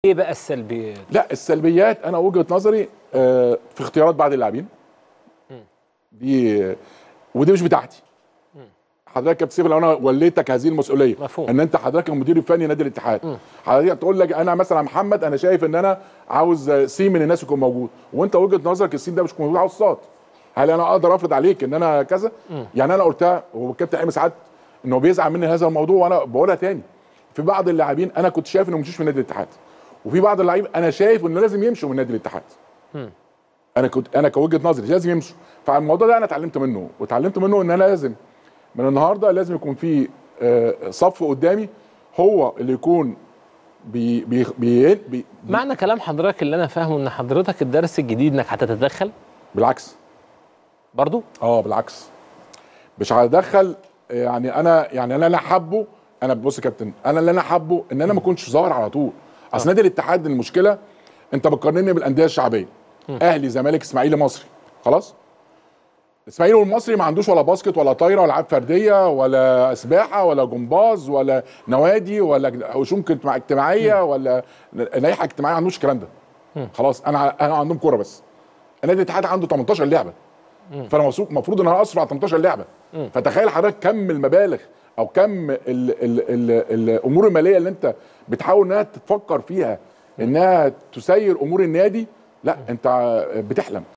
ايه بقى السلبيات لا السلبيات انا وجهه نظري آه، في اختيارات بعض اللاعبين دي ودي مش بتاعتي حضرتك يا كابتن سيف لو انا وليتك هذه المسؤوليه مفهوم. ان انت حضرتك المدير الفني نادي الاتحاد حضرتك تقول لك انا مثلا يا محمد انا شايف ان انا عاوز سين من الناس يكون موجود وانت وجهه نظرك السين ده مش موجود عاوز صاد هل انا اقدر افرض عليك ان انا كذا يعني انا قلتها والكابتن حلمي ساعات انه بيزعل مني هذا الموضوع وانا بقولها تاني في بعض اللاعبين انا كنت شايف انه مشيش من نادي الاتحاد وفي بعض اللاعبين انا شايف انه لازم يمشوا من نادي الاتحاد انا كنت انا كوجهه نظري لازم يمشوا فالموضوع ده انا اتعلمت منه واتعلمت منه ان انا لازم من النهارده لازم يكون في آه، صف قدامي هو اللي يكون بي بي بي بي معنى كلام حضرتك اللي انا فاهمه ان حضرتك الدرس الجديد انك هتتدخل بالعكس برضو اه بالعكس مش هدخل يعني انا يعني انا اللي حابه انا بص يا كابتن انا اللي انا حابه ان انا ما اكونش ظاهر على طول اصل نادي الاتحاد المشكله انت بتقارنني بالانديه الشعبيه اهلي زمالك اسماعيلي مصري خلاص الاسماعيلي والمصري ما عندوش ولا باسكت ولا طايره ولا العاب فرديه ولا سباحه ولا جمباز ولا نوادي ولا شؤون اجتماع- اجتماعيه ولا ناحيه اجتماعيه ما عندوش الكلام ده خلاص انا انا عندهم كوره بس نادي الاتحاد عنده 18 لعبه فانا المفروض المفروض ان انا اصرف على 18 لعبه فتخيل حضرتك كم المبالغ او كم ال ال ال الامور الماليه اللي انت بتحاول انها تفكر فيها انها تسير امور النادي لا انت بتحلم